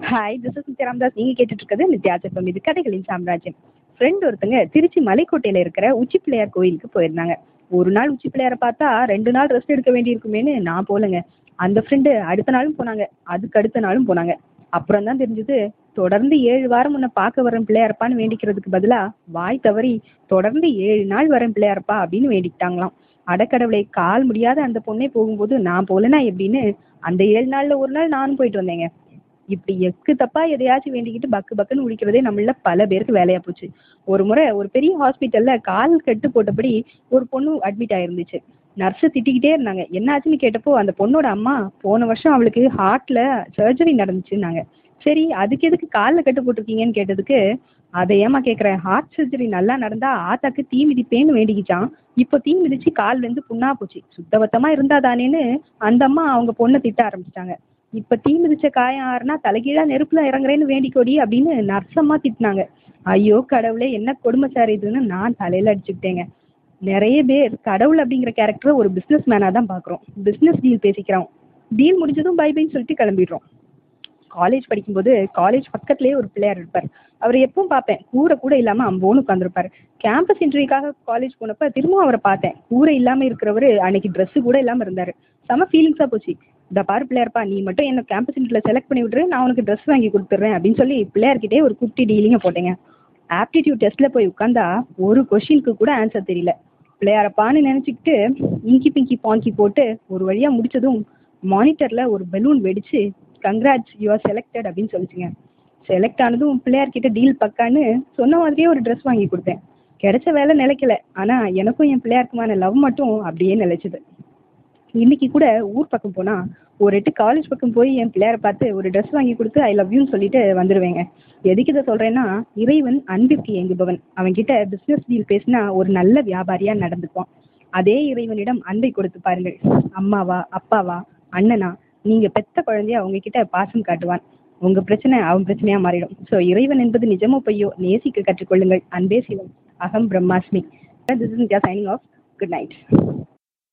hi this is Nithya Ramadas நீங்கள் கேட்டுட்டு இருக்கிறது நித்யா சப்பம் இது கதைகளின் சாம்ராஜ்யம் ஃப்ரெண்ட் ஒருத்தங்க திருச்சி மலைக்கோட்டையில் இருக்கிற உச்சி பிள்ளையார் கோயிலுக்கு போயிருந்தாங்க ஒரு நாள் உச்சி பிள்ளையாரை பார்த்தா ரெண்டு நாள் ரெஸ்ட் எடுக்க வேண்டியிருக்குமேன்னு நான் போலங்க அந்த ஃப்ரெண்டு அடுத்த நாளும் போனாங்க அதுக்கு அடுத்த நாளும் போனாங்க அப்புறம் தான் தெரிஞ்சது தொடர்ந்து ஏழு வாரம் உன்னை பார்க்க வரேன் பிள்ளையாரப்பான்னு வேண்டிக்கிறதுக்கு பதிலாக வாய் தவறி தொடர்ந்து ஏழு நாள் வரேன் பிள்ளையாரப்பா அப்படின்னு வேண்டிக்கிட்டாங்களாம் அடக்கடவுளை கால் முடியாத அந்த பொண்ணே போகும்போது நான் போலனா எப்படின்னு அந்த ஏழு நாள்ல ஒரு நாள் நானும் போயிட்டு வந்தேங்க இப்படி எக்கு தப்பா எதையாச்சும் வேண்டிக்கிட்டு பக்கு பக்குன்னு உடிக்கிறதே நம்மள பல பேருக்கு வேலையா போச்சு ஒரு முறை ஒரு பெரிய ஹாஸ்பிட்டல்ல கால் கட்டு போட்டபடி ஒரு பொண்ணு அட்மிட் ஆயிருந்துச்சு நர்ஸை திட்டிக்கிட்டே இருந்தாங்க என்னாச்சுன்னு கேட்டப்போ அந்த பொண்ணோட அம்மா போன வருஷம் அவளுக்கு ஹார்ட்ல சர்ஜரி நடந்துச்சுன்னாங்க சரி அதுக்கு எதுக்கு காலில் கட்டு போட்டிருக்கீங்கன்னு கேட்டதுக்கு அதை ஏமா கேட்குறேன் ஹார்ட் சர்ஜரி நல்லா நடந்தா ஆத்தாக்கு தீ மிதிப்பேன்னு வேண்டிக்கிச்சான் இப்போ தீ மிதிச்சு கால் வந்து புண்ணா போச்சு சுத்தபத்தமா இருந்தா தானேன்னு அந்த அம்மா அவங்க பொண்ணை திட்ட ஆரம்பிச்சிட்டாங்க இப்ப தீ மிதிச்ச காயம் ஆறுனா தலைகீழா நெருப்புல இறங்குறேன்னு வேண்டிக்கோடி அப்படின்னு நர்சம்மா திட்டினாங்க ஐயோ கடவுளே என்ன கொடுமைச்சார் இதுன்னு நான் தலையில அடிச்சுக்கிட்டேங்க நிறைய பேர் கடவுள் அப்படிங்கிற கேரக்டரை ஒரு பிஸ்னஸ் மேனாக தான் பார்க்குறோம் பிஸ்னஸ் டீல் பேசிக்கிறோம் டீல் முடிஞ்சதும் பை பைன்னு சொல்லிட்டு கிளம்பிடுறோம் காலேஜ் படிக்கும்போது காலேஜ் பக்கத்துலேயே ஒரு பிள்ளையார் இருப்பார் அவர் எப்பவும் பார்ப்பேன் கூரை கூட இல்லாமல் அம்போன்னு உட்காந்துருப்பார் கேம்பஸ் இன்டர்வியூக்காக காலேஜ் போனப்ப திரும்பவும் அவரை பார்த்தேன் கூரை இல்லாமல் இருக்கிறவர் அன்னைக்கு ட்ரெஸ்ஸு கூட இல்லாமல் இருந்தார் செம ஃபீலிங்ஸாக போச்சு இந்த பாரு பிள்ளையார்ப்பா நீ மட்டும் என்ன கேம்பஸ் இன்டர்வியூல செலக்ட் பண்ணி விட்ரு நான் உனக்கு ட்ரெஸ் வாங்கி கொடுத்துட்றேன் அப்படின்னு சொல்லி பிள்ளையார்கிட்டே ஒரு குட்டி டீலிங்க போட்டேங்க ஆப்டிடியூட் டெஸ்ட்டில் போய் உட்காந்தா ஒரு கொஷினுக்கு கூட ஆன்சர் தெரியல பிள்ளையாரப்பான்னு நினச்சிக்கிட்டு இங்கி பிங்கி பாங்கி போட்டு ஒரு வழியாக முடிச்சதும் மானிட்டரில் ஒரு பலூன் வெடிச்சு கங்க்ராட்ஸ் யூ ஆர் செலக்டட் அப்படின்னு சொல்லிச்சுங்க செலக்ட் ஆனதும் பிள்ளையார்கிட்ட டீல் பக்கான்னு சொன்ன மாதிரியே ஒரு ட்ரெஸ் வாங்கி கொடுத்தேன் கிடைச்ச வேலை நிலைக்கல ஆனால் எனக்கும் என் பிள்ளையாருக்குமான லவ் மட்டும் அப்படியே நிலைச்சுது இன்னைக்கு கூட ஊர் பக்கம் போனால் ஒரு எட்டு காலேஜ் பக்கம் போய் என் பிள்ளையாரை பார்த்து ஒரு ட்ரெஸ் வாங்கி கொடுத்து ஐ லவ் யூன்னு சொல்லிட்டு வந்துடுவேங்க எதுக்கு இதை சொல்கிறேன்னா இறைவன் அன்பிற்கு ஏங்குபவன் அவன்கிட்ட பிஸ்னஸ் டீல் பேசினா ஒரு நல்ல வியாபாரியாக நடந்துக்குவான் அதே இறைவனிடம் அன்பை கொடுத்து பாருங்கள் அம்மாவா அப்பாவா அண்ணனா நீங்கள் பெத்த குழந்தைய அவங்க கிட்ட பாசம் காட்டுவான் உங்கள் பிரச்சனை அவன் பிரச்சனையாக மாறிடும் ஸோ இறைவன் என்பது நிஜமோ பொய்யோ நேசிக்க கற்றுக்கொள்ளுங்கள் அன்பே சிவம் அகம் பிரம்மாஸ்மி this is signing off good night